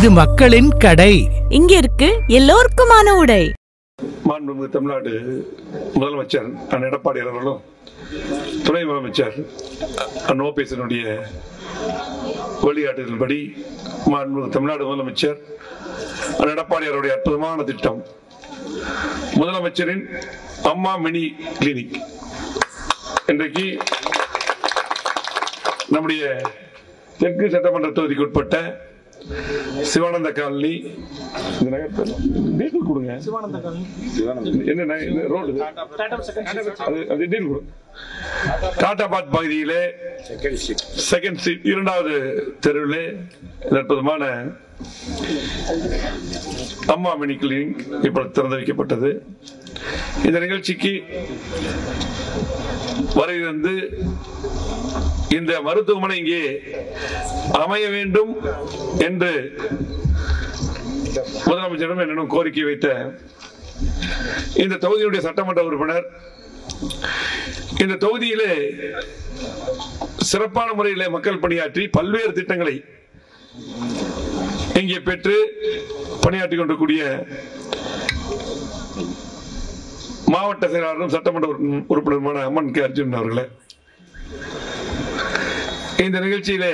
இது மக்களின் கடை இங்க இருக்கு எல்லோருக்குமான உடை மாண்புமிகு தமிழ்நாடு முதலமைச்சர் அண்ணன் எடப்பாடி அவர்களும் துணை முதலமைச்சர் அண்ணன் ஓபிஎஸ்னுடைய வழிகாட்டுதல்படி மாண்புமிகு தமிழ்நாடு முதலமைச்சர் அண்ணன் எடப்பாடி அவருடைய அற்புதமான திட்டம் முதலமைச்சரின் அம்மா மினி கிளினிக் இன்றைக்கு நம்முடைய தெற்கு சட்டமன்ற தொகுதிக்கு உட்பட்ட சிவானந்த காலனி இந்த நகரத்தில் டீட்டெயில் கொடுங்க என்ன ந- இந்த ரோடு இது? அது அது டீட்டெயில் கொடுங்க டாடாபாத் பகுதியிலே செகண்ட் ஸ்ட்ரீட் இரண்டாவது தெருவிலே இந்த அற்புதமான அம்மா மினி கிளினிக் இப்பொழுது திறந்து வைக்கப்பட்டது இந்த நிகழ்ச்சிக்கு வருகிறது இந்த மருத்துவமனை இங்கே அமைய வேண்டும் என்று முதலமைச்சரிடம் என்னிடம் கோரிக்கை வைத்த இந்த தொகுதியுடைய சட்டமன்ற உறுப்பினர் இந்த தொகுதியிலே சிறப்பான முறையிலே மக்கள் பணியாற்றி பல்வேறு திட்டங்களை இங்கே பெற்று பணியாற்றிக் கொண்டிருக்கூடிய மாவட்ட செயலாளரும் சட்டமன்ற உறுப்பினர்- உறுப்பினருமான அம்மன் கே அர்ஜுன் அவர்களே இந்த நிகழ்ச்சியிலே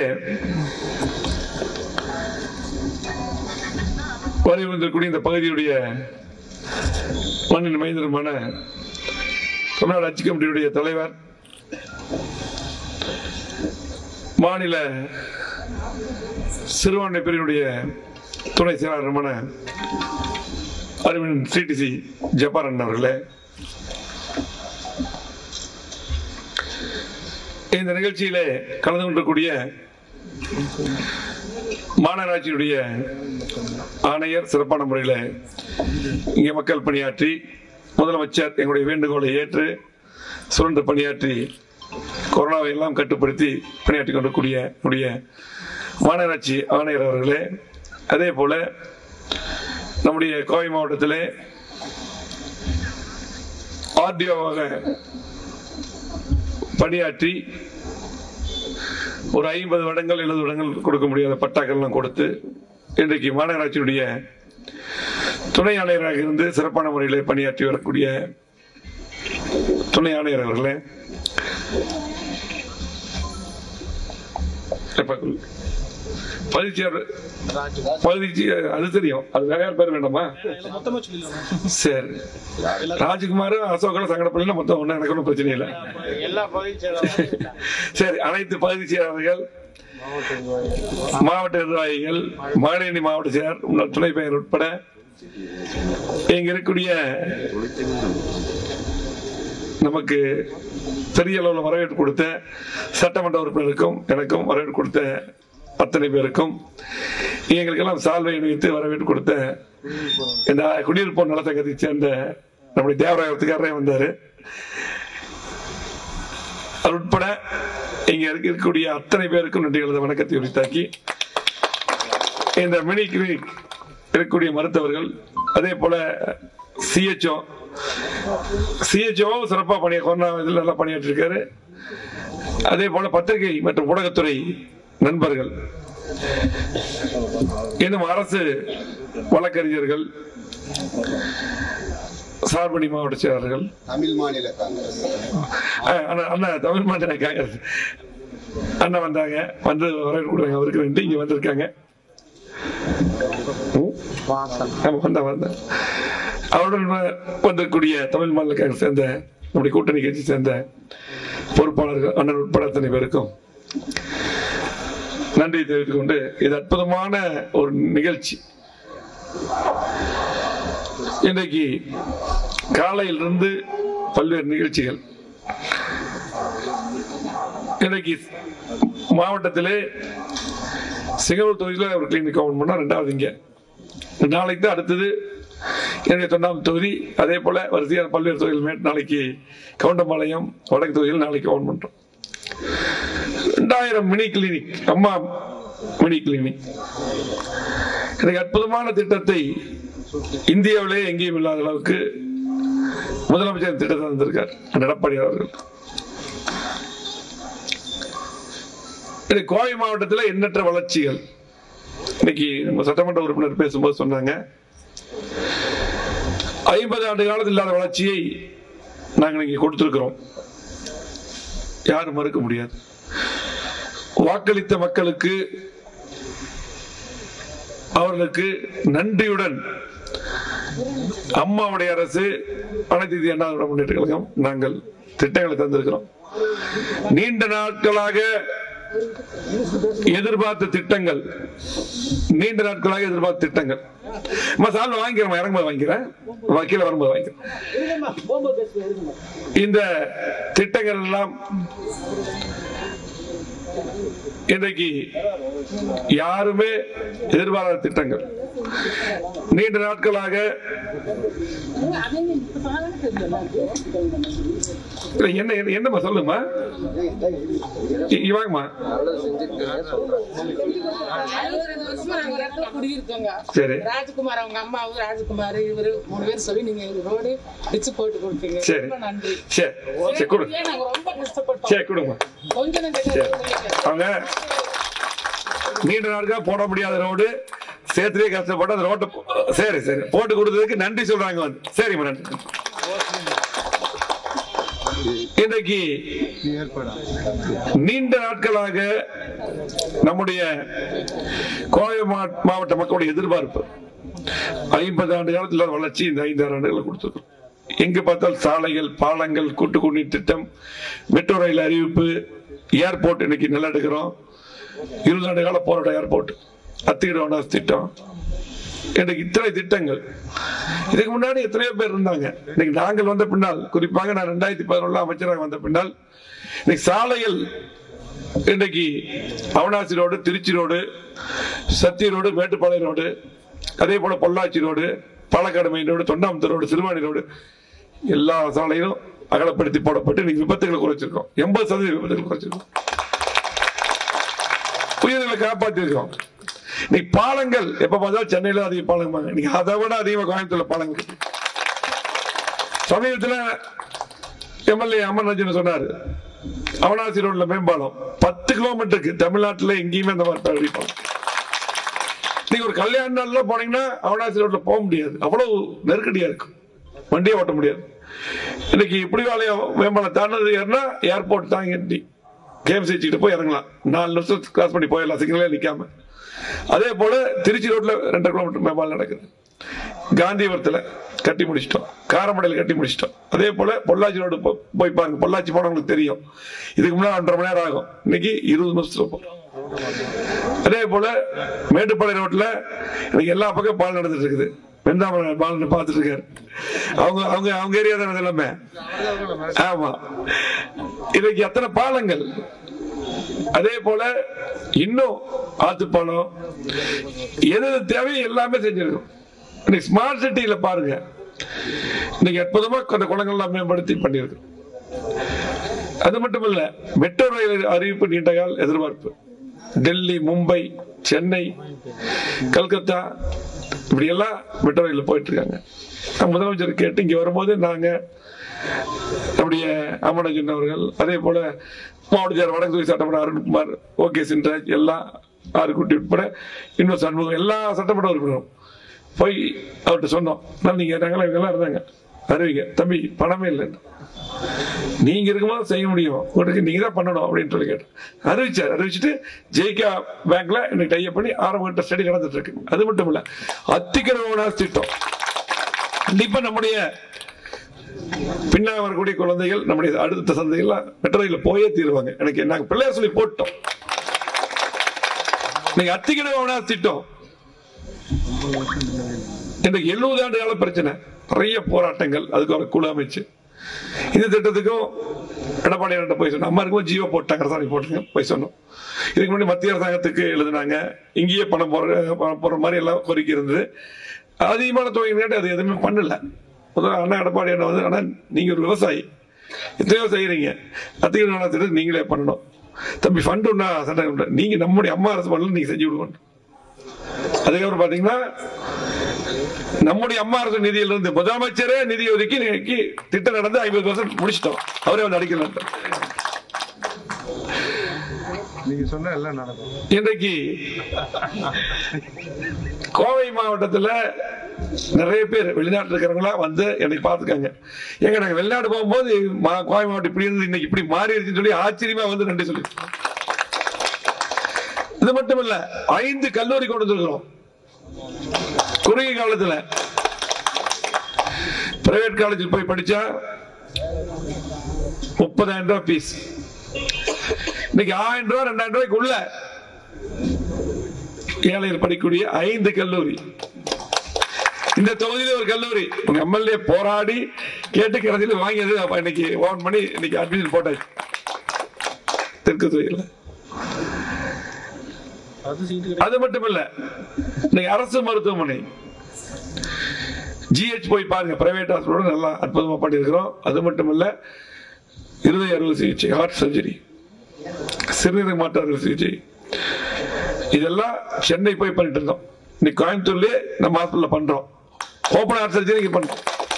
வரை வந்திருக்கூடிய இந்த பகுதியுடைய மண்ணின் மைந்தருமான தமிழ்நாடு அச்சு கமிட்டியுடைய தலைவர் மாநில சிறுபான்மை பிரிவினுடைய துணை செயலாளருமான அறிவின் சிடிசி ஜப்பாரன் அவர்களே இந்த நிகழ்ச்சியிலே கலந்து கொண்டிருக்கூடிய மாநகராட்சியுடைய ஆணையர் சிறப்பான முறையில் இங்கே மக்கள் பணியாற்றி முதலமைச்சர் எங்களுடைய வேண்டுகோளை ஏற்று சுரண்டு பணியாற்றி கொரோனாவை எல்லாம் கட்டுப்படுத்தி பணியாற்றி கொண்டிருக்கூடிய நம்முடைய மாநகராட்சி ஆணையர் அவர்களே அதே போல நம்முடைய கோவை மாவட்டத்திலே ஆர்டிஓவாக பணியாற்றி ஒரு ஐம்பது வருடங்கள் எழுபது வருடங்கள் கொடுக்க முடியாத பட்டாக்கள்லாம் கொடுத்து இன்றைக்கு மாநகராட்சியுடைய துணை ஆணையராக இருந்து சிறப்பான முறையில் பணியாற்றி வரக்கூடிய துணை ஆணையர் அவர்களே எப்ப பதிச்சியார் பதிச்சு அது தெரியும் அது வேற யார் பேர் வேண்டாமா சரி ராஜ்குமார் அசோகனும் சங்கடப்பள்ளியில மொத்தம் ஒண்ணு எனக்கு ஒன்றும் பிரச்சனை இல்லை சரி அனைத்து பகுதி செயலாளர்கள் மாவட்ட நிர்வாகிகள் மகளிரணி மாவட்ட செயலர் முன்னாள் துணை பெயர் உட்பட இங்க இருக்கக்கூடிய நமக்கு பெரிய அளவில் வரவேற்பு கொடுத்த சட்டமன்ற உறுப்பினருக்கும் எனக்கும் வரவேற்பு கொடுத்த அத்தனை பேருக்கும் எங்களுக்கெல்லாம் சால்வை அணிவித்து வரவேற்பு கொடுத்த இந்த குடியிருப்போர் நலசங்கத்தை சேர்ந்த நம்முடைய தேவராயத்துக்காரரே வந்தாரு அது உட்பட இங்க இருக்க- இருக்கக்கூடிய அத்தனை பேருக்கும் நன்றி எழுத வணக்கத்தை உரித்தாக்கி இந்த மினி கிளினிக் இருக்கக்கூடிய மருத்துவர்கள் அதே போல சிஹெச்ஓ சிஹெச்ஓ சிறப்பாக பணிய கொரோனா இதில் நல்லா பணியாற்றி இருக்காரு அதே போல பத்திரிகை மற்றும் ஊடகத்துறை நண்பர்கள் இன்னும் அரசு வழக்கறிஞர்கள் சார்பணி மாவட்ட செயலாளர்கள் தமிழ் மாநில காங்கிரஸ் அஹ் அண்ணா அண்ணா தமிழ் மாநில காங்கிரஸ் அண்ணா வந்தாங்க வந்து வரவேற்பு கொடுத்தாங்க அவருக்கு நன்றி இங்க வந்திருக்காங்க ம்? ஆமா, வந்தா வந்தா அவருடன் வ- வந்திருக்கக்கூடிய தமிழ் மாநில காங்கிரஸ் சேர்ந்த நம்முடைய கூட்டணி கட்சி சேர்ந்த பொறுப்பாளர்கள் அண்ணன் உட்பட அத்தனை பேருக்கும் நன்றி தெரிவித்துக் கொண்டு இது அற்புதமான ஒரு நிகழ்ச்சி இன்றைக்கு காலையிலிருந்து பல்வேறு நிகழ்ச்சிகள் இன்றைக்கு மாவட்டத்திலே சிங்கப்பூர் தொகுதியில் ஒரு கிளினிக் ஓபன் பண்ணோம் ரெண்டாவது இங்க நாளைக்கு தான் அடுத்தது என்னுடைய தொண்டாம் தொகுதி அதே போல வரிசையான பல்வேறு தொகுதிகள் மே- நாளைக்கு கவுண்டம்பாளையம் வடக்கு தொகுதியில் நாளைக்கு ஓபன் பண்றோம் ரெண்டாயிரம் mini clinic Amma mini clinic எனக்கு அற்புதமான திட்டத்தை இந்தியாவிலே எங்கேயும் இல்லாத அளவுக்கு முதலமைச்சர் திட்டத்தை தந்திருக்கார் அண்ணன் எடப்பாடி அவர்கள் இது கோவை மாவட்டத்தில் எண்ணற்ற வளர்ச்சிகள் இன்னைக்கு நம்ம சட்டமன்ற உறுப்பினர் பேசும்போது சொன்னாங்க ஐம்பது ஆண்டு காலத்தில் இல்லாத வளர்ச்சியை நாங்கள் இங்கே கொடுத்திருக்கிறோம் யாரும் மறுக்க முடியாது வாக்களித்த மக்களுக்கு அவர்களுக்கு நன்றியுடன் அம்மாவுடைய அரசு அனைத்து இந்திய அண்ணா திராவிட முன்னேற்ற கழகம் நாங்கள் திட்டங்களை தந்திருக்கிறோம் நீண்ட நாட்களாக எதிர்பார்த்த திட்டங்கள் நீண்ட நாட்களாக எதிர்பார்த்த திட்டங்கள் அம்மா சால் வாங்கிக்கிறேன் இறங்கும்போது வாங்கிக்கிறேன் வா- கீழே வரும்போது வாங்கிக்கிறேன் இந்த திட்டங்கள் எல்லாம் இன்றைக்கு யாருமே எதிர்பாராத திட்டங்கள் நீண்ட நாட்களாக இல்ல, என்ன என்ன- என்னம்மா சொல்லுமா வாங்கம்மா இருபது வருஷமா நாங்க ஒரு இடத்துல குடியிருக்கோங்க. சரி ராஜ்குமார் அவங்க அம்மாவும் ராஜ்குமார் இவரு மூணு பேர் சொல்லி நீங்க எங்களுக்கு ரோடு டிச்சு போட்டு கொடுத்தீங்க சரி ரொம்ப நன்றி சரி சரி கொடு ஏன் நாங்க ரொம்ப கஷ்டப்பட்டோம் சரி கொடுங்க கொஞ்சம் நஞ்சம் சரி இல்லைங்க. அவங்க நீண்ட நாட்களா போட முடியாத ரோடு சேர்த்துலேயே கஷ்டப்பட்டு அந்த ரோட்டை போ- சரி சரி போட்டு கொடுத்ததுக்கு நன்றி சொல்றாங்க வந்து சரிம்மா நன்றி இன்றைக்கு நீண்ட நாட்களாக நம்முடைய கோவை மா- மாவட்ட மக்களுடைய எதிர்பார்ப்பு ஐம்பது ஆண்டு காலத்தில் இல்லாத வளர்ச்சி இந்த ஐந்து ஆறு ஆண்டுகளை கொடுத்துருக்கோம் எங்க பார்த்தால் சாலைகள் பாலங்கள் கூட்டு குடிநீர் திட்டம் மெட்ரோ ரயில் அறிவிப்பு ஏர்போர்ட் இன்னைக்கு நல்லா எடுக்கிறோம் இருபது ஆண்டு கால போராட்ட ஏர்போர்ட் அத்திகிட திட்டம் எனக்கு இத்தனை திட்டங்கள் இதுக்கு முன்னாடி எத்தனையோ பேர் இருந்தாங்க இன்னைக்கு நாங்கள் வந்த பின்னால் குறிப்பாக நான் ரெண்டாயிரத்தி பதினொன்றுல அமைச்சராக வந்த பின்னால் இன்னைக்கு சாலைகள் இன்றைக்கு Avinashi road Trichy road Sathy road Mettupalayam road அதே போல Pollachi road Palakkad main road Thondamuthur road Siruvani road எல்லா சாலையிலும் அகலப்படுத்தி போடப்பட்டு இன்னைக்கு விபத்துகளை குறைச்சிருக்கோம் எண்பது சதவீத விபத்துகள் குறைச்சிருக்கோம் உயிர்களை காப்பாற்றிருக்கோம் இன்னைக்கு பாலங்கள் எப்ப பார்த்தாலும் சென்னையில அதிக பாலங்க இன்னைக்கு அதை விட அதிகமா கோயம்புத்தூர்ல பாலங்கள் இருக்கு. சமீபத்துல எம்எல்ஏ அமர்நாஜன் சொன்னாரு அவனாசி ரோட்ல மேம்பாலம் பத்து கிலோமீட்டருக்கு தமிழ்நாட்டுல எங்கேயுமே அந்த மாதிரி பகுதி பாலம் நீங்க ஒரு கல்யாண நாள்ல போனீங்கன்னா அவனாசி ரோட்ல போக முடியாது அவ்வளவு நெருக்கடியா இருக்கும் வண்டியே ஓட்ட முடியாது இன்னைக்கு புலிவாலயம் மேம்பாலம் தாண்டது ஏறினா ஏர்போர்ட் தாங்கி கேஎம்சி கிட்ட போய் இறங்கலாம் நாலு நிமிஷம் கிராஸ் பண்ணி போயிடலாம் சிக்னலே நிக்காம அதே போல திருச்சி ரோட்ல ரெண்டரை கிலோமீட்டர் மேம்பாலம் நடக்குது காந்திபுரத்துல கட்டி முடிச்சிட்டோம் காரமடையில் கட்டி முடிச்சிட்டோம் அதே போல பொள்ளாச்சி ரோடு போ- போய் பாருங்க பொள்ளாச்சி போனவங்களுக்கு தெரியும் இதுக்கு முன்னாடி ஒன்றரை மணி நேரம் ஆகும் இன்னைக்கு இருபது நிமிஷத்துல போறோம் அதே போல மேட்டுப்பாளையம் ரோட்ல இன்னைக்கு எல்லா பக்கம் பால் நடந்துட்டு இருக்குது வெந்தாமரம் பால் பார்த்துட்டு இருக்காரு அவங்க அவங்க அவங்க ஏரியா தானே இது எல்லாமே ஆமா இன்னைக்கு எத்தனை பாலங்கள் அதே போல இன்னும் ஆத்துப்பாலம் எது எது தேவையோ எல்லாமே செஞ்சிருக்கோம் இன்னைக்கு ஸ்மார்ட் சிட்டியில பாருங்க இன்னைக்கு அற்புதமா அந்த குளங்கள்லாம் மேம்படுத்தி பண்ணியிருக்கோம் அது மட்டும் இல்ல மெட்ரோ ரயில் அறிவிப்பு நீண்ட கால எதிர்பார்ப்பு டெல்லி மும்பை சென்னை கல்கத்தா இப்படி எல்லாம் மெட்ரோ ரயில் போயிட்டு இருக்காங்க நான் முதலமைச்சர் கேட்டு இங்க வரும்போது நாங்க நம்முடைய அமனஜன் அவர்கள் அதே போல மாவட்ட வடக்கு தொகுதி சட்டமன்ற அருண்குமார் ஓகே சின்ராஜ் எல்லாம் ஆறுக்குட்டி உட்பட இன்னும் சண்முகம் எல்லா சட்டமன்ற உறுப்பினரும் போய் அவர்கிட்ட சொன்னோம் நான் நீங்க நாங்களாம் இவங்கெல்லாம் இருந்தாங்க அறிவிங்க தம்பி பணமே இல்லைன்னு நீங்க இருக்கும்போது செய்ய முடியும் உங்களுக்கு நீங்க தான் பண்ணணும் அப்படின்னு சொல்லி கேட்டேன் அறிவிச்சார் அறிவிச்சுட்டு ஜெய்கா பேங்க்ல எனக்கு டைப் பண்ணி ஆரம்ப கட்ட ஸ்டடி நடந்துட்டு இருக்கு அது மட்டும் இல்ல அத்திக்கரவனா திட்டம் கண்டிப்பா நம்முடைய பின்னாக வரக்கூடிய குழந்தைகள் நம்முடைய அடுத்த சந்தைகள் மெட்ரோயில் போயே தீருவாங்க எனக்கு நாங்க பிள்ளையார் சொல்லி போட்டோம் நீங்க அத்திக்கரவனா திட்டம் இன்றைக்கு எழுபது ஆண்டு கால பிரச்சனை நிறைய போராட்டங்கள் அதுக்கு ஒரு குழு அமைச்சு இந்த திட்டத்துக்கும் எடப்பாடி போய் சொன்னோம் அம்மா இருக்கும் ஜியோ போட்டாங்க அரசாணை போட்டுங்க போய் சொன்னோம் இதுக்கு முன்னாடி மத்திய அரசாங்கத்துக்கு எழுதினாங்க இங்கேயே பணம் போற பணம் போடுற மாதிரி எல்லாம் கோரிக்கை இருந்தது அதிகமான தொகை கேட்டு அது எதுவுமே பண்ணல முதல்ல அண்ணா எடப்பாடி அண்ணா வந்து அண்ணா நீங்க ஒரு விவசாயி எத்தனையோ செய்யறீங்க அதிக திட்டத்தை நீங்களே பண்ணணும் தம்பி ஃபண்ட் ஒன்றா சண்டை உண்டு. நீங்க நம்முடைய அம்மா அரசு பண்ணல நீங்க செஞ்சு விடுவோம் அதுக்கப்புறம் பாத்தீங்கன்னா நம்முடைய அம்மா அரசு நிதியிலிருந்து முதலமைச்சரே நிதி ஒதுக்கி இன்னைக்கு திட்டம் நடந்து ஐம்பது பர்சன்ட் முடிச்சிட்டோம் அவரே வந்து அடிக்கல நீங்க சொன்னா எல்லாம் நடக்கும் இன்றைக்கு கோவை மாவட்டத்துல நிறைய பேர் வெளிநாட்டுல இருக்கிறவங்களா வந்து என்னை பார்த்துக்காங்க எங்க நாங்க வெளிநாடு போகும்போது மா- கோவை மாவட்டம் இப்படி இருந்து இன்னைக்கு இப்படி மாறி இருக்குன்னு சொல்லி ஆச்சரியமா வந்து நன்றி சொல்லி இது மட்டும் இல்ல ஐந்து கல்லூரி கொண்டு வந்திருக்கிறோம் குறுகிய காலத்துல பிரைவேட் காலேஜில் போய் படிச்சா முப்பதாயிரம் ரூபாய் ஃபீஸ் இன்னைக்கு ஆயிரம் ரூபாய் ரெண்டாயிரம் ரூபாய்க்கு உள்ள ஏழைகள் படிக்கக்கூடிய ஐந்து கல்லூரி இந்த தொகுதியில ஒரு கல்லூரி உங்க எம்எல்ஏ போராடி கேட்டு கடைசியில் வாங்கியது அப்ப இன்னைக்கு ஓன் பண்ணி இன்னைக்கு அட்மிஷன் போட்டாச்சு தெற்கு தொகுதியில் அது சீட்டு அது மட்டும் இல்ல இன்னைக்கு அரசு மருத்துவமனை ஜிஹெச் போய் பாருங்க பிரைவேட் ஹாஸ்பிட்டல் நல்லா அற்புதமா பண்ணியிருக்கிறோம் அது மட்டும் இல்ல இருதய அறுவை சிகிச்சை ஹார்ட் சர்ஜரி சிறுநீரக மாற்று அறுவை சிகிச்சை இதெல்லாம் சென்னை போய் பண்ணிட்டு இருந்தோம் இன்னைக்கு கோயம்புத்தூர்லயே நம்ம ஹாஸ்பிட்டல்ல பண்றோம் ஓப்பன் ஹார்ட் சர்ஜரி இங்க பண்றோம்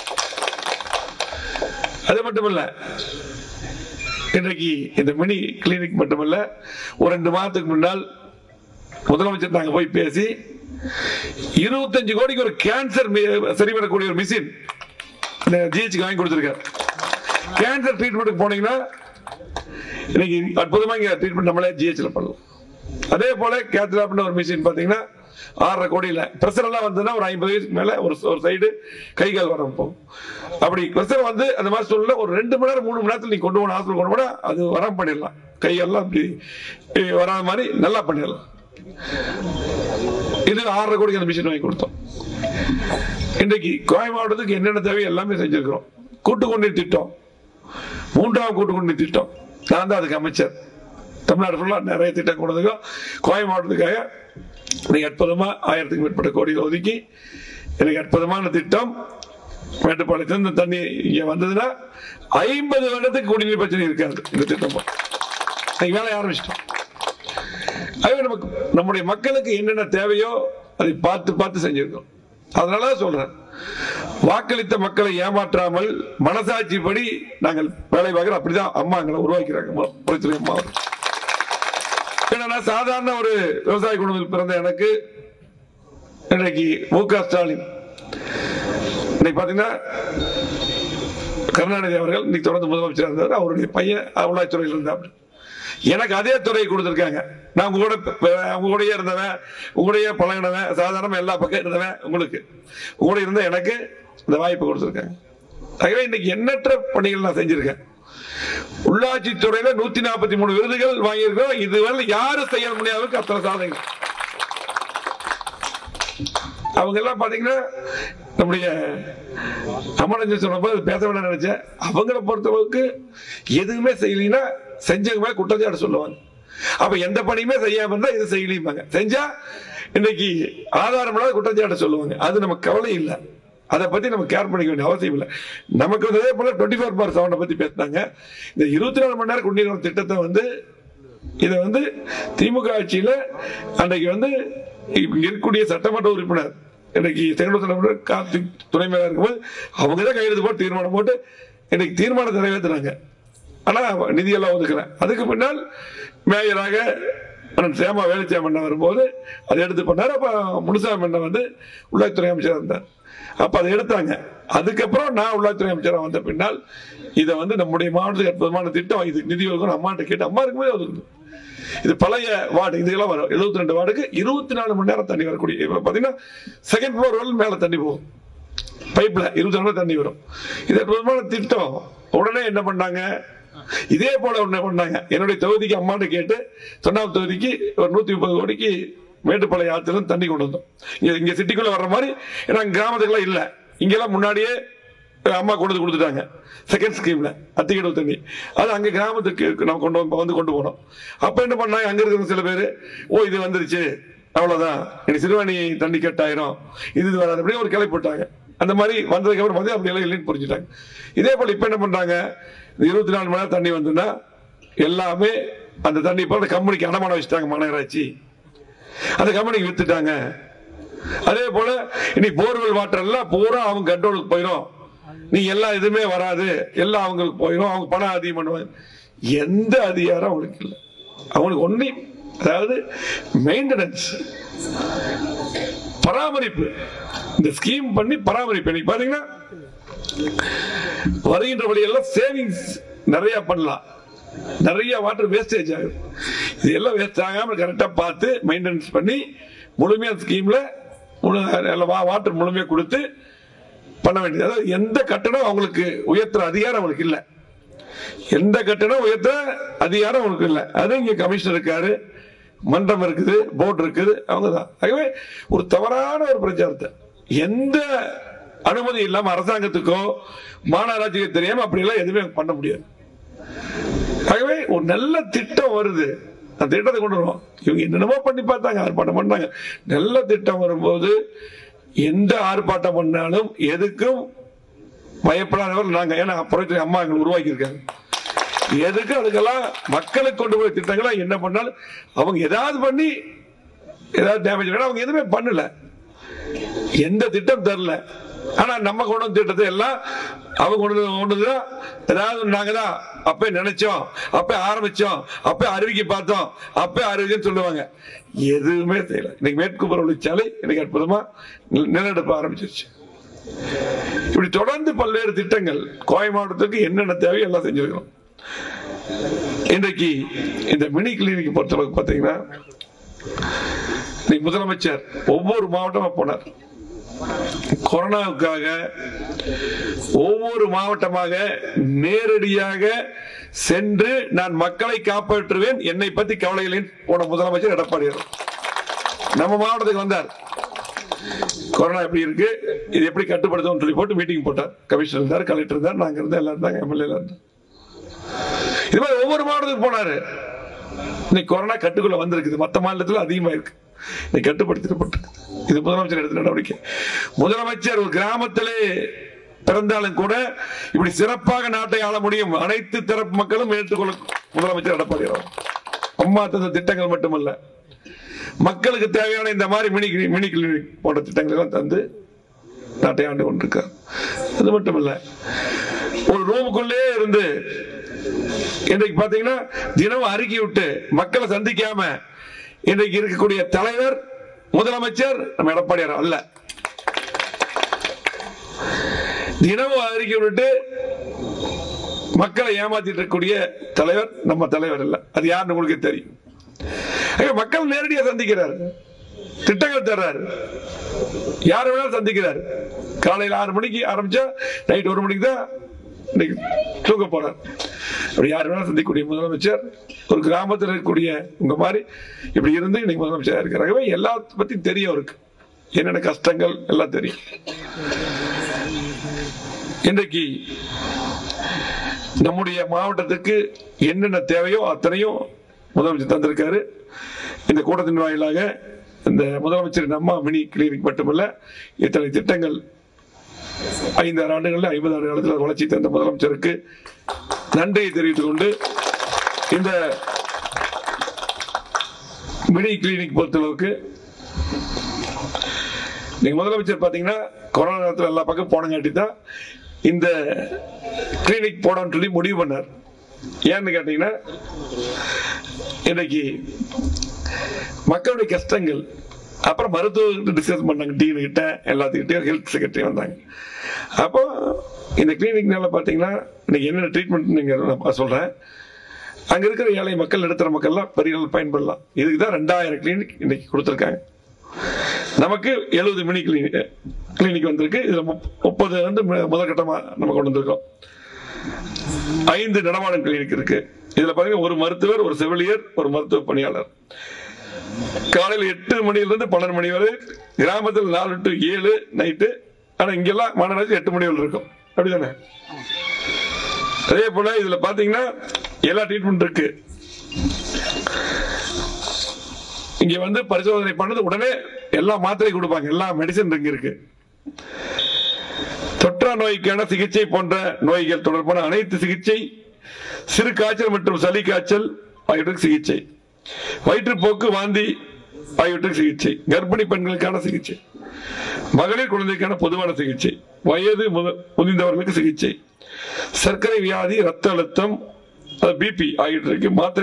அது மட்டும் இல்ல இன்றைக்கு இந்த மினி கிளினிக் மட்டுமல்ல ஒரு ரெண்டு மாதத்துக்கு முன்னால் முதலமைச்சர் நாங்க போய் பேசி இருபத்தஞ்சு கோடிக்கு ஒரு கேன்சர் சரி பண்ணக்கூடிய ஒரு மிஷின் ஜிஹெச் வாங்கி கொடுத்திருக்காரு கேன்சர் ட்ரீட்மெண்ட்டுக்கு போனீங்கன்னா இன்னைக்கு அற்புதமா இங்க ட்ரீட்மெண்ட் நம்மளே ஜிஹெச்ல பண்ணலாம் அதே போல கேத்லாப்னு ஒரு மிஷின் பாத்தீங்கன்னா ஆறரை கோடியில பிரஷர் எல்லாம் வந்ததுன்னா ஒரு ஐம்பது வயசுக்கு மேல ஒரு ஒரு சைடு கை கால் வர போகும் அப்படி பிரஷர் வந்து அந்த மாதிரி சூழ்நிலை ஒரு ரெண்டு மணி நேரம் மூணு மணி நேரத்தில் நீ கொண்டு போன ஹாஸ்பிட்டல் கொண்டு போனா அது வராம பண்ணிடலாம் கையெல்லாம் அப்படி இப்படி வராத மாதிரி நல்லா பண்ணிடலாம் இது ஆறரை கோடிக்கு அந்த மிஷின் வாங்கி கொடுத்தோம் இன்றைக்கு கோவை மாவட்டத்துக்கு என்னென்ன தேவை எல்லாமே செஞ்சிருக்கிறோம் கூட்டு குடிநீர் திட்டம் மூன்றாம் கூட்டு குடிநீர் திட்டம் நான் தான் அதுக்கு அமைச்சர் தமிழ்நாடு ஃபுல்லா நிறைய திட்டம் கொண்டு வந்திருக்கோம் கோவை மாவட்டத்துக்காக இன்னைக்கு அற்புதமா ஆயிரத்துக்கு மேற்பட்ட கோடிகள் ஒதுக்கி எனக்கு அற்புதமான திட்டம் மேட்டுப்பாளையத்துல இந்த தண்ணி இங்க வந்ததுன்னா ஐம்பது வருடத்துக்கு குடிநீர் பிரச்சனை இருக்காது இந்த திட்டம் இன்னைக்கு வேலையை ஆரம்பிச்சிட்டோம் அதுவே நமக்கு நம்முடைய மக்களுக்கு என்னென்ன தேவையோ அதை பார்த்து பார்த்து செஞ்சிருக்கோம் அதனால சொல்றேன் வாக்களித்த மக்களை ஏமாற்றாமல் மனசாட்சிப்படி நாங்கள் வேலை பார்க்கிறோம் அப்படிதான் அம்மா எங்களை உருவாக்கிறாங்க மு- புரட்சித்துறை அம்மா அவர்கள். ஏன்னா நான் சாதாரண ஒரு விவசாய குடும்பத்தில் பிறந்த எனக்கு இன்றைக்கு மு க ஸ்டாலின் இன்னைக்கு பாத்தீங்கன்னா கருணாநிதி அவர்கள் இன்னைக்கு தொடர்ந்து முதலமைச்சர் இருந்தார் அவருடைய பையன் உள்ளாட்சித்துறையில் இருந்தார் எனக்கு அதே துறையை கொடுத்திருக்காங்க நான் உங்க கூட ப- உங்க கூடயே இருந்தவன் உங்க கூடயே பழகினவன் சாதாரணமா எல்லா பக்கம் இருந்தவன் உங்களுக்கு உங்க கூட இருந்த எனக்கு இந்த வாய்ப்பு கொடுத்திருக்காங்க ஆகவே இன்னைக்கு எண்ணற்ற பணிகள் நான் செஞ்சிருக்கேன் உள்ளாட்சி துறையில நூத்தி நாற்பத்தி மூணு விருதுகள் வாங்கியிருக்கோம் இதுவரை யாரும் செய்ய முடியாத அளவுக்கு அத்தனை சாதனைகள் அவங்க எல்லாம் பாத்தீங்கன்னா நம்முடைய அமரஞ்சன் சொன்னப்போ அது பேச வேண்டாம் நினைச்சேன் அவங்கள பொறுத்தளவுக்கு எதுவுமே செய்யலைன்னா செஞ்சவங்க மேல குற்றச்சாட்டு சொல்லுவாங்க அப்ப எந்த பணியுமே செய்யாம இருந்தா இது செய்யலையுமாங்க செஞ்சா இன்னைக்கு ஆதாரம் இல்லாத குற்றச்சாட்டு சொல்லுவாங்க அது நமக்கு கவலை இல்லை அதை பத்தி நம்ம கேர் பண்ணிக்க வேண்டிய அவசியம் இல்லை நமக்கு வந்து அதே போல டுவெண்ட்டி ஃபோர் பார் செவனை பத்தி பேசினாங்க இந்த இருபத்தி நாலு மணி நேரம் குடிநீர் திட்டத்தை வந்து இதை வந்து திமுக ஆட்சியில அன்றைக்கு வந்து இங்க இருக்கக்கூடிய சட்டமன்ற உறுப்பினர் இன்னைக்கு செங்கடூர் தலைவர் கார்த்திக் துணை மேல இருக்கும்போது அவங்க தான் கையெழுத்து போட்டு தீர்மானம் போட்டு இன்னைக்கு தீர்மானத்தை நிறைவேற்றினாங்க ஆனா நிதியெல்லாம் ஒதுக்குறேன் அதுக்கு பின்னால் மேயராக அண்ணன் சேமா வேலுச்சாமி அண்ணன் வரும்போது அதை எடுத்து பண்ணாரு அப்ப முனுசாமி அண்ணன் வந்து உள்ளாட்சித்துறை அமைச்சராக இருந்தார் அப்ப அதை எடுத்தாங்க அதுக்கப்புறம் நான் உள்ளாட்சித்துறை அமைச்சராக வந்த பின்னால் இதை வந்து நம்முடைய மாவட்டத்துக்கு அற்புதமான திட்டம் இது நிதி ஒதுக்கணும் அம்மாட்ட கேட்டு அம்மா இருக்கும்போது ஒதுக்கணும் இது பழைய வார்டு இதுக்கெல்லாம் வரும் எழுபத்தி ரெண்டு வார்டுக்கு இருபத்தி நாலு மணி நேரம் தண்ணி வரக்கூடிய இப்ப பாத்தீங்கன்னா செகண்ட் ஃப்ளோர் வரல மேல தண்ணி போகும் பைப்ல இருபத்தி நாலு தண்ணி வரும் இது அற்புதமான திட்டம் உடனே என்ன பண்ணாங்க இதே போல ஒண்ணு பண்ணாங்க என்னுடைய தொகுதிக்கு அம்மாட்ட கேட்டு தொண்ணாவது தொகுதிக்கு ஒரு நூத்தி முப்பது கோடிக்கு மேட்டுப்பாளைய ஆத்துல இருந்து தண்ணி கொண்டு வந்தோம் இங்க இங்க சிட்டிக்குள்ள வர்ற மாதிரி ஏன்னா கிராமத்துக்குலாம் இல்ல இங்கெல்லாம் முன்னாடியே அம்மா கொண்டு வந்து கொடுத்துட்டாங்க செகண்ட் ஸ்கீம்ல அத்திக்கடவு தண்ணி அது அங்க கிராமத்துக்கு நம்ம கொண்டு வந்து வந்து கொண்டு போனோம் அப்ப என்ன பண்ணாங்க அங்க இருக்கிற சில பேர் ஓ இது வந்துருச்சு அவ்வளவுதான் இனி சிறுவாணி தண்ணி கட் ஆயிரும் இது இது வராது அப்படியே ஒரு கிளை போட்டாங்க அந்த மாதிரி வந்ததுக்கு அப்புறம் வந்து அப்படி எல்லாம் இல்லைன்னு புரிஞ்சுட்டாங்க இதே போல இப்ப என்ன பண்றாங்க இந்த இருபத்தி நாலு மணி நேரம் தண்ணி வந்துன்னா எல்லாமே அந்த தண்ணி இப்போ அந்த கம்பெனிக்கு அடமானம் வச்சுட்டாங்க மாநகராட்சி அந்த கம்பெனிக்கு வித்துட்டாங்க அதே போல இனி போர்வெல் வாட்டர் எல்லாம் பூரா அவங்க கண்ட்ரோலுக்கு போயிடும் நீ எல்லாம் எதுவுமே வராது எல்லாம் அவங்களுக்கு போயிடும் அவங்க பணம் அதிகம் பண்ணுவாங்க எந்த அதிகாரம் அவங்களுக்கு இல்லை அவங்களுக்கு ஒன்லி அதாவது மெயின்டெனன்ஸ் பராமரிப்பு இந்த ஸ்கீம் பண்ணி பராமரிப்பு இன்னைக்கு பாத்தீங்கன்னா வருகின்ற வழியெல்லாம் சேவிங்ஸ் நிறைய பண்ணலாம் நிறைய வாட்டர் வேஸ்டேஜ் ஆகுது இது எல்லாம் வேஸ்ட் ஆகாம கரெக்டா பார்த்து மெயின்டெனன்ஸ் பண்ணி முழுமையா ஸ்கீம்ல வாட்டர் முழுமையா கொடுத்து பண்ண வேண்டியது அதாவது எந்த கட்டணம் அவங்களுக்கு உயர்த்துற அதிகாரம் அவங்களுக்கு இல்லை எந்த கட்டணம் உயர்த்த அதிகாரம் அவங்களுக்கு இல்லை அது இங்க கமிஷனர் இருக்காரு மன்றம் இருக்குது போர்டு இருக்குது அவங்க தான் ஆகவே ஒரு தவறான ஒரு பிரச்சாரத்தை எந்த அனுமதி இல்லாம அரசாங்கத்துக்கோ மாநகராட்சிக்கோ தெரியாம அப்படி எல்லாம் எதுவுமே பண்ண முடியாது ஆகவே ஒரு நல்ல திட்டம் வருது அந்த திட்டத்தை கொண்டு வருவோம் இவங்க என்னென்னமோ பண்ணி பார்த்தாங்க ஆர்ப்பாட்டம் பண்ணாங்க நல்ல திட்டம் வரும்போது எந்த ஆர்ப்பாட்டம் பண்ணாலும் எதுக்கும் பயப்படாதவர் நாங்க ஏன்னா புறத்துறை அம்மா எங்களை உருவாக்கி இருக்காங்க எதுக்கு அதுக்கெல்லாம் மக்களுக்கு கொண்டு போய் திட்டங்களா என்ன பண்ணாலும் அவங்க ஏதாவது பண்ணி ஏதாவது டேமேஜ் அவங்க எதுவுமே பண்ணல எந்த திட்டம் தரல ஆனா நம்ம கொண்டு வந்த திட்டத்தை எல்லாம் அவங்க கொண்டு வந்து- கொண்டு வந்து ஏதாவது நாங்க தான் அப்ப நினைச்சோம் அப்ப ஆரம்பிச்சோம் அப்ப அறிவிக்க பார்த்தோம் அப்ப அறிவிக்கன்னு சொல்லுவாங்க எதுவுமே செய்யல இன்னைக்கு மேற்கு பரவலிச்சாலை இன்னைக்கு அற்புதமா நில- நிலநடுப்பு ஆரம்பிச்சிருச்சு இப்படி தொடர்ந்து பல்வேறு திட்டங்கள் கோவை மாவட்டத்துக்கு என்னென்ன தேவையோ எல்லாம் செஞ்சிருக்கிறோம் இன்றைக்கு இந்த மினி கிளினிக் பொறுத்தளவுக்கு பாத்தீங்கன்னா இன்னைக்கு முதலமைச்சர் ஒவ்வொரு மாவட்டமா போனார் கொரோனாவுக்காக ஒவ்வொரு மாவட்டமாக நேரடியாக சென்று நான் மக்களை காப்பாற்றுவேன் என்னை பத்தி கவலை இல்லைன்னு போன முதலமைச்சர் எடப்பாடியார் நம்ம மாவட்டத்துக்கு வந்தார் கொரோனா எப்படி இருக்கு இது எப்படி கட்டுப்படுத்தும் சொல்லி போட்டு மீட்டிங் போட்டார் கமிஷனர் இருந்தார் கலெக்டர் இருந்தார் நாங்க இருந்தா எல்லாம் இருந்தாங்க எம்எல்ஏ இருந்தார் இது மாதிரி ஒவ்வொரு மாவட்டத்துக்கு போனாரு இன்னைக்கு கொரோனா கட்டுக்குள்ள வந்திருக்குது மத்த மாநிலத்துல அதிகமா இருக்கு இன்னைக்கு கட்டுப்படுத்தப்பட்டிருக்கு இது முதலமைச்சர் எடுத்த நடவடிக்கை முதலமைச்சர் ஒரு கிராமத்திலே பிறந்தாலும் கூட இப்படி சிறப்பாக நாட்டை ஆள முடியும் அனைத்து தரப்பு மக்களும் ஏற்றுக்கொள்ள முதலமைச்சர் எடப்பாடி அவர்கள். அம்மா தந்த திட்டங்கள் மட்டுமல்ல மக்களுக்கு தேவையான இந்த மாதிரி மினி கிளி- மினி கிளினிக் போன்ற திட்டங்கள் எல்லாம் தந்து நாட்டை ஆண்டு கொண்டிருக்கார் அது மட்டும் இல்ல ஒரு ரூமுக்குள்ளே இருந்து இன்றைக்கு பாத்தீங்கன்னா தினமும் அறிக்கை விட்டு மக்களை சந்திக்காம இன்றைக்கு இருக்கக்கூடிய தலைவர் முதலமைச்சர் நம்ம எடப்பாடியார் அல்ல தினமும் அறிக்கை விட்டு மக்களை ஏமாத்திட்டு இருக்கக்கூடிய தலைவர் நம்ம தலைவர் இல்ல அது யாருன்னு உங்களுக்கு தெரியும் ஐயா, மக்கள் நேரடியா சந்திக்கிறார் திட்டங்கள் தர்றாரு யார் வேணாலும் சந்திக்கிறார் காலையில் ஆறு மணிக்கு ஆரம்பிச்சா நைட் ஒரு மணிக்கு தான் இன்னைக்கு தூங்க போறார் அப்படி யார் வேணாலும் சந்திக்கக்கூடிய முதலமைச்சர் ஒரு கிராமத்தில் இருக்கக்கூடிய உங்க மாதிரி இப்படி இருந்து இன்னைக்கு முதலமைச்சர் இருக்கிறாங்க எல்லா பத்தி தெரியும் அவருக்கு என்னென்ன கஷ்டங்கள் எல்லாம் தெரியும் இன்றைக்கு நம்முடைய மாவட்டத்துக்கு என்னென்ன தேவையோ அத்தனையும் முதலமைச்சர் தந்திருக்காரு இந்த கூட்டத்தின் வாயிலாக இந்த முதலமைச்சரின் அம்மா மினி கிளினிக் மட்டுமல்ல இத்தனை திட்டங்கள் ஐந்தாறு ஆண்டுகளில் ஐம்பது ஆண்டு காலத்தில் வளர்ச்சி தந்த முதலமைச்சருக்கு நன்றியை தெரிவித்துக் கொண்டு இந்த மினி கிளினிக் பொறுத்தளவுக்கு நீங்க முதலமைச்சர் பாத்தீங்கன்னா கொரோனா நேரத்தில் எல்லா பக்கம் போனங்காட்டி தான் இந்த கிளினிக் போடணும்னு சொல்லி முடிவு பண்ணார் ஏன்னு கேட்டீங்கன்னா இன்னைக்கு மக்களுடைய கஷ்டங்கள் அப்புறம் மருத்துவ டிஸ்கஸ் பண்ணாங்க டீன் கிட்ட எல்லாத்துக்கிட்டையும் ஹெல்த் செக்ரட்டரி வந்தாங்க அப்போ இந்த கிளினிக்னால பார்த்தீங்கன்னா இன்னைக்கு என்னென்ன ட்ரீட்மெண்ட் நீங்க நான் சொல்றேன் அங்க இருக்கிற ஏழை மக்கள் நடுத்தர மக்கள்லாம் பெரிய அளவில் பயன்படலாம் இதுக்கு தான் ரெண்டாயிரம் கிளினிக் இன்னைக்கு கொடுத்துருக்காங்க நமக்கு எழுபது மினி கிளினிக் கிளினிக் வந்திருக்கு இதுல முப்- முப்பது வந்து மு- முதற்கட்டமா நம்ம கொண்டு வந்திருக்கோம் ஐந்து நடமாடும் கிளினிக் இருக்கு இதுல பாத்தீங்கன்னா ஒரு மருத்துவர் ஒரு செவிலியர் ஒரு மருத்துவ பணியாளர் காலையில் எட்டு மணில இருந்து பன்னெண்டு மணி வரை கிராமத்தில் நாலு டு ஏழு நைட்டு ஆனா இங்கெல்லாம் மாநகராட்சி எட்டு மணி வரை இருக்கும் அப்படிதானே அதே போல இதுல பாத்தீங்கன்னா எல்லா ட்ரீட்மெண்ட் இருக்கு இங்க வந்து பரிசோதனை பண்ணது உடனே எல்லா மாத்திரை கொடுப்பாங்க எல்லா மெடிசன் இங்க இருக்கு தொற்றா நோய்க்கான சிகிச்சை போன்ற நோய்கள் தொடர்பான அனைத்து சிகிச்சை சிறு காய்ச்சல் மற்றும் சளி காய்ச்சல் ஆகியவற்றுக்கு சிகிச்சை வயிற்றுப்போக்கு வாந்தி ஆகியவற்றுக்கு சிகிச்சை கர்ப்பிணி பெண்களுக்கான சிகிச்சை மகளிர் குழந்தைக்கான பொதுவான சிகிச்சை வயது முத- முதிர்ந்தவர்களுக்கு சிகிச்சை சர்க்கரை வியாதி ரத்த அழுத்தம் பிபி ஆகியவற்றுக்கு மாத்திரை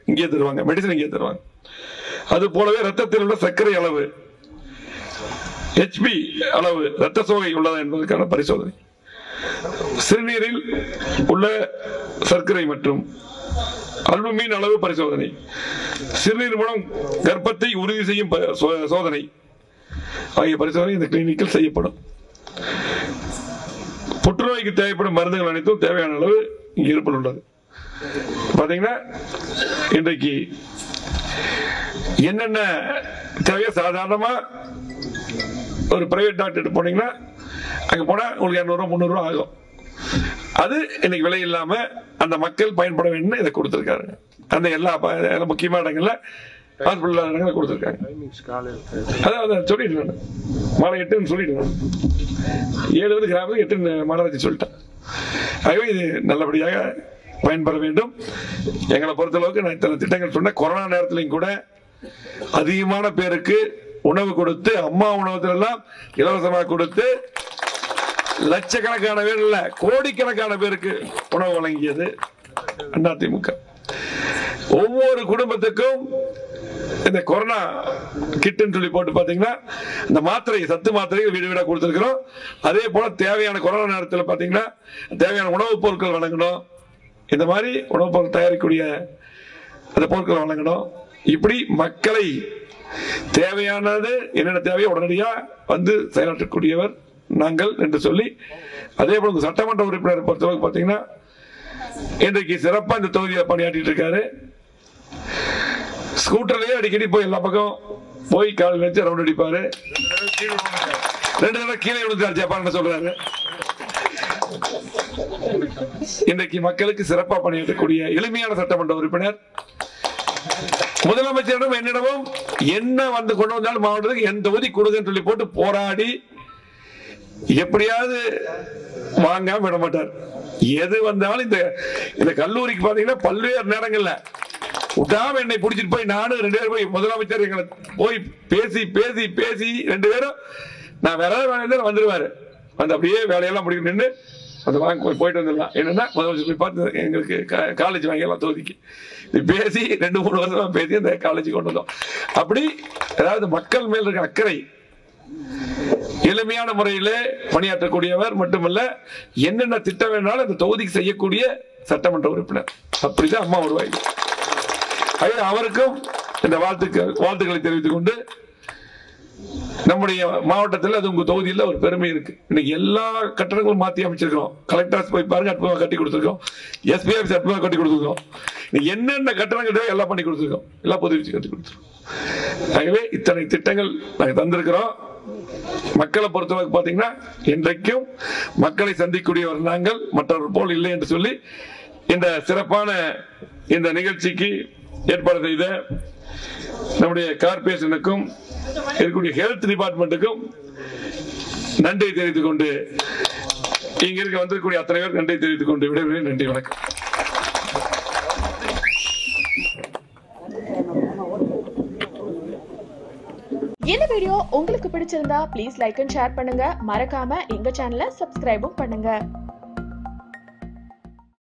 இங்கே தருவாங்க மெடிசன் இங்கே தருவாங்க அது போலவே ரத்தத்தில் உள்ள சர்க்கரை அளவு ஹெச்பி அளவு ரத்த சோகை உள்ளதா என்பதற்கான பரிசோதனை சிறுநீரில் உள்ள சர்க்கரை மற்றும் அல்புமின் அளவு பரிசோதனை சிறுநீர் மூலம் கர்ப்பத்தை உறுதி செய்யும் ப- சோ- சோதனை ஆகிய பரிசோதனை இந்த கிளினிக்கில் செய்யப்படும் புற்றுநோய்க்கு தேவைப்படும் மருந்துகள் அனைத்தும் தேவையான அளவு இங்கே இருப்பில் உள்ளது பாத்தீங்கன்னா இன்றைக்கு என்னென்ன தேவையோ சாதாரணமா ஒரு பிரைவேட் டாக்டர் போனீங்கன்னா அங்க போனா உங்களுக்கு இரநூறுவா முந்நூறுவா ஆகும் அது இன்னைக்கு விலை இல்லாம அந்த மக்கள் பயன்பட வேண்டும் இதை கொடுத்திருக்காரு அந்த எல்லா ப- எல்லா முக்கியமான இடங்கள்ல ஹாஸ்பிட்டல் இடங்கள்ல கொடுத்திருக்காங்க டைமிங்ஸ் காலையில் அதான் அதான் சொல்லிட்டு நான் மாலை எட்டுன்னு சொல்லிட்டு நான் ஏழு வந்து கிராமத்துக்கு எட்டு மாநகராட்சி சொல்லிட்டேன் ஆகவே இது நல்லபடியாக பயன்பெற வேண்டும் எங்களை பொறுத்தளவுக்கு நான் இத்தனை திட்டங்கள் சொன்னேன் கொரோனா நேரத்திலையும் கூட அதிகமான பேருக்கு உணவு கொடுத்து அம்மா உணவகத்துல எல்லாம் இலவசமாக கொடுத்து லட்சக்கணக்கான பேர் இல்ல கோடிக்கணக்கான பேருக்கு உணவு வழங்கியது அதிமுக ஒவ்வொரு குடும்பத்துக்கும் இந்த கொரோனா கிட்டுன்னு சொல்லி போட்டு பாத்தீங்கன்னா இந்த மாத்திரை சத்து மாத்திரைகள் வீடு வீடா கொடுத்துருக்கிறோம் அதே போல தேவையான கொரோனா நேரத்தில் பாத்தீங்கன்னா தேவையான உணவுப் பொருட்கள் வழங்கணும் இந்த மாதிரி உணவுப் பொருட்கள் தயாரிக்கக்கூடிய அந்த பொருட்கள் வழங்கணும் இப்படி மக்களை தேவையானது என்னென்ன தேவையோ உடனடியா வந்து செயலாற்றக்கூடியவர் நாங்கள் என்று சொல்லி அதே போல இந்த சட்டமன்ற உறுப்பினர் பொறுத்தளவுக்கு பாத்தீங்கன்னா இன்றைக்கு சிறப்பா இந்த தொகுதியில் பணியாற்றிட்டு இருக்காரு ஸ்கூட்டர்லயே அடிக்கடி போய் எல்லா பக்கம் போய் காலையில் வச்சு ரவுண்ட் அடிப்பாரு ரெண்டு தடவை கீழே விழுந்தாரு ஜப்பான் சொல்றாரு இன்றைக்கு மக்களுக்கு சிறப்பா பணியாற்றக்கூடிய எளிமையான சட்டமன்ற உறுப்பினர் முதலமைச்சரிடம் என்னிடமும் என்ன வந்து கொண்டு வந்தாலும் மாவட்டத்துக்கு என் தொகுதி கொடுங்கன்னு சொல்லி போட்டு போராடி எப்படியாவது வாங்காம விட மாட்டார் எது வந்தாலும் இந்த இந்த கல்லூரிக்கு பாத்தீங்கன்னா பல்வேறு நேரங்கள்ல விட்டாம என்னை பிடிச்சிட்டு போய் நானும் ரெண்டு பேரும் போய் முதலமைச்சர் எங்களை போய் பேசி பேசி பேசி ரெண்டு பேரும் நான் வேற ஏதாவது வேலை இருந்தா வந்துருவாரு வந்து அப்படியே வேலையெல்லாம் முடிக்க நின்று அந்த வாங்க போய் போயிட்டு வந்துடலாம் என்னன்னா முதலமைச்சர் போய் பார்த்து எங்களுக்கு காலேஜ் வாங்கிடலாம் தொகுதிக்கு இது பேசி ரெண்டு மூணு வருஷமா பேசி அந்த காலேஜ் கொண்டு வந்தோம் அப்படி அதாவது மக்கள் மேல் இருக்க அக்கறை எளிமையான முறையிலே பணியாற்றக்கூடியவர் மட்டுமல்ல என்னென்ன திட்டம் வேணாலும் அந்த தொகுதிக்கு செய்யக்கூடிய சட்டமன்ற உறுப்பினர் அப்படிதான் அம்மா உருவாகி ஆகவே அவருக்கும் இந்த வாழ்த்துக்கள் வாழ்த்துக்களை தெரிவித்துக் கொண்டு நம்முடைய மாவட்டத்தில் அது உங்க தொகுதியில் ஒரு பெருமை இருக்கு இன்னைக்கு எல்லா கட்டடங்களும் மாத்தி அமைச்சிருக்கோம் கலெக்டர்ஸ் போய் பாருங்க அற்புதமாக கட்டி கொடுத்துருக்கோம் எஸ்பி ஆஃபீஸ் அற்புதமாக கட்டி கொடுத்துருக்கோம் இன்னைக்கு என்னென்ன கட்டடங்கள் தேவை எல்லாம் பண்ணி கொடுத்துருக்கோம் எல்லாம் புதுப்பிச்சு கட்டி கொடுத்துருக்கோம் ஆகவே இத்தனை திட்டங்கள் நாங்கள் தந்திருக்கிறோம் மக்களை பொறுத்தளவுக்கு பாத்தீங்கன்னா இன்றைக்கும் மக்களை சந்திக்கக்கூடியவர் நாங்கள் மற்றவர் போல் இல்லை என்று சொல்லி இந்த சிறப்பான இந்த நிகழ்ச்சிக்கு ஏற்பாடு செய்த நம்முடைய கார்பரேஷனுக்கும் இருக்கக்கூடிய ஹெல்த் டிபார்ட்மெண்ட்டுக்கும் நன்றி தெரிவித்துக் கொண்டு இங்க இருக்க வந்திருக்கக்கூடிய அத்தனை பேர் நன்றி தெரிவித்துக் கொண்டு விடைபெறுகிறேன் நன்றி வணக்கம் இந்த வீடியோ உங்களுக்கு பிடிச்சிருந்தா ப்ளீஸ் லைக் அண்ட் ஷேர் பண்ணுங்க மறக்காம எங்க சேனலை சப்ஸ்கிரைபும் பண்ணுங்க